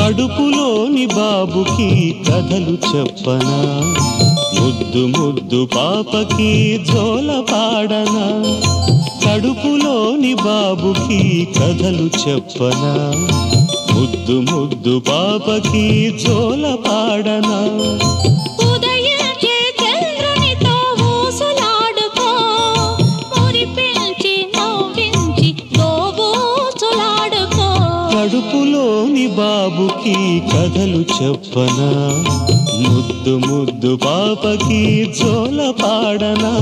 కడుపులోని బాబుకి కథలు చెప్పనా ముద్దు ముద్దు పాపకి జోల పాడనా కడుపులోని బాబుకి కథలు చెప్పనా ముద్దు ముద్దు పాపకి జోల పాడనా ఉదయించే చంద్రునితో ఊసులాడుకో మురిపించి నవ్వించి దోబూచులాడుకో కడుపులోని బాబుకి కథలు చెప్పనా ముద్దు ముద్దు పాపకి జోల పాడనా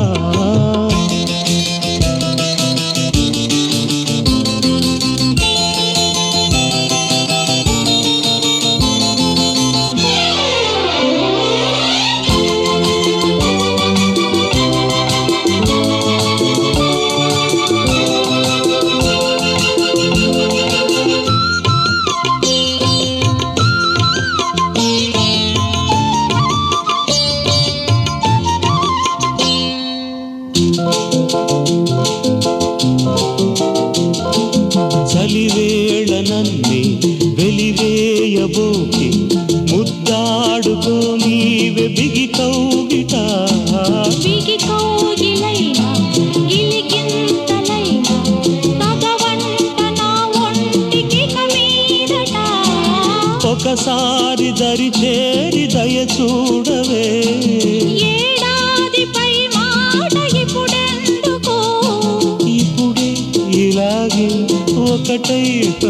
చలివేళ నన్నే వెలివేయబోకి ముద్దాడుకో నీవే బిగి కౌగిట బిగి కౌగిలైనా గిలిగింతలైనా తగవంట నా ఒంటికి కమీదట ఒకసారి దరి చేరి దయ చూడవే ఏడాదిపై మాట ఇప్పుడెందుకు ఇప్పుడే ఇలాగే ఒకటై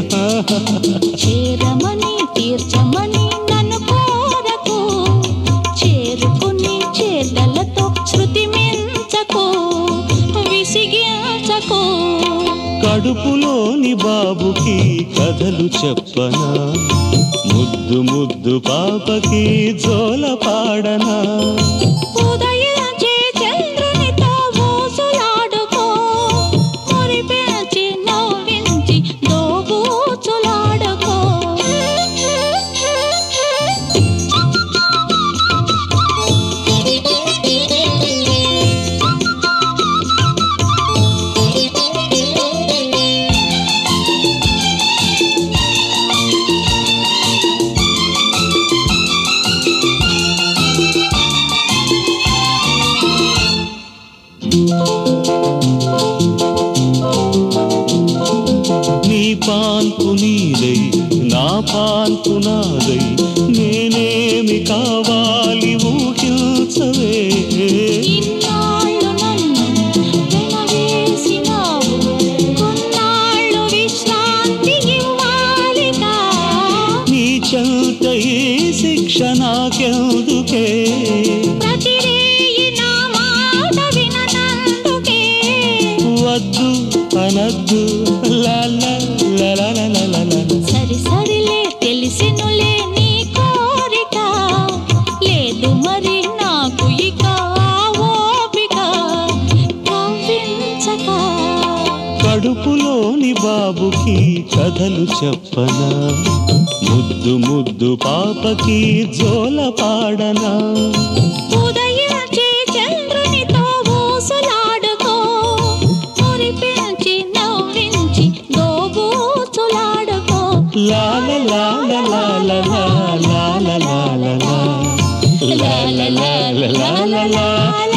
చేరమని తీర్చమని నన్ను కోరకు చేరుకుని చేతలతో శృతి మించకు విసిగించకు కడుపులోని బాబుకి కథలు చెప్పనా ముద్దు ముద్దు పాపకి జోల పాడనా ఉదయించే చంద్రునితో ఊసులాడుకో మురిపించి నవ్వించి దోబూచులాడుకో నీ పాన్పు నీదై నా పాన్పు నాదై నేనేమి కావాలి ఊహించవే ఇన్నాళ్ళు నన్ను వెనవేసినావు కొన్నాళ్ళు విశ్రాంతి ఇవ్వాలిగా నీ చెంత ఈ శిక్ష నాకెందుకే ప్రతిరేయి నా మాట విననందుకే వద్దు అనద్దు లా లా లా లా లా లా లా లా. సరి సరిలే తెలిసినులే నీ కోరిక లేదు మరి నాకు ఇక ఆ ఓపిక కవ్వించక కడుపులోని బాబుకి కథలు చెప్పనా ముద్దు ముద్దు పాపకి జోల పాడనా ఉదయించే చంద్రునితో ఊసులాడుకో మురిపించి నవ్వించి దోబూచులాడుకో లాల లాల లాల లాల లాల లాల లాల లాల లాల లాల లాల